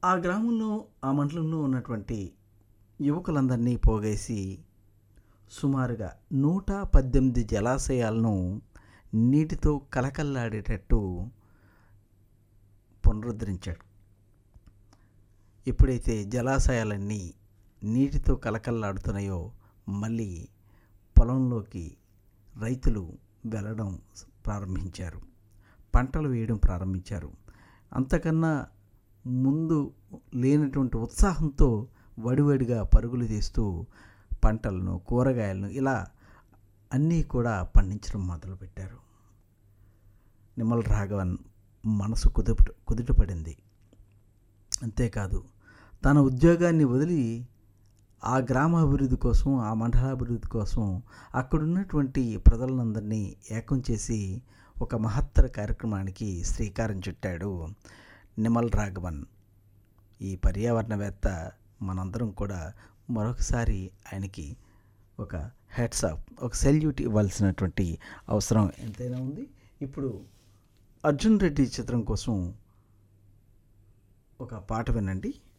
ఆ గ్రామంలో ఆ మండలంలో ఉన్నటువంటి యువకులందరినీ పోగేసి సుమారుగా నూట పద్దెనిమిది జలాశయాలను నీటితో కలకల్లాడేటట్టు పునరుద్ధరించాడు ఎప్పుడైతే జలాశయాలన్నీ నీటితో కలకల్లాడుతున్నాయో మళ్ళీ పొలంలోకి రైతులు వెళ్ళడం ప్రారంభించారు పంటలు వేయడం ప్రారంభించారు అంతకన్నా ముందు లేనటువంటి ఉత్సాహంతో వడివడిగా పరుగులు తీస్తూ పంటలను కూరగాయలను ఇలా అన్నీ కూడా పండించడం మొదలుపెట్టారు నిమ్మల రాఘవన్ మనసు కుదుట కుదుటపడింది అంతేకాదు తన ఉద్యోగాన్ని వదిలి ఆ గ్రామ అభివృద్ధి కోసం ఆ మండలాభివృద్ధి కోసం అక్కడున్నటువంటి ప్రజలందరినీ ఏకం చేసి ఒక మహత్తర కార్యక్రమానికి శ్రీకారం చుట్టాడు నిమల్ రాఘవన్ ఈ పర్యావరణవేత్త మనందరం కూడా మరొకసారి ఆయనకి ఒక హెడ్స్ ఆఫ్ ఒక సెల్యూట్ ఇవ్వాల్సినటువంటి అవసరం ఎంతైనా ఉంది ఇప్పుడు అర్జున్ రెడ్డి చిత్రం కోసం ఒక పాట వినండి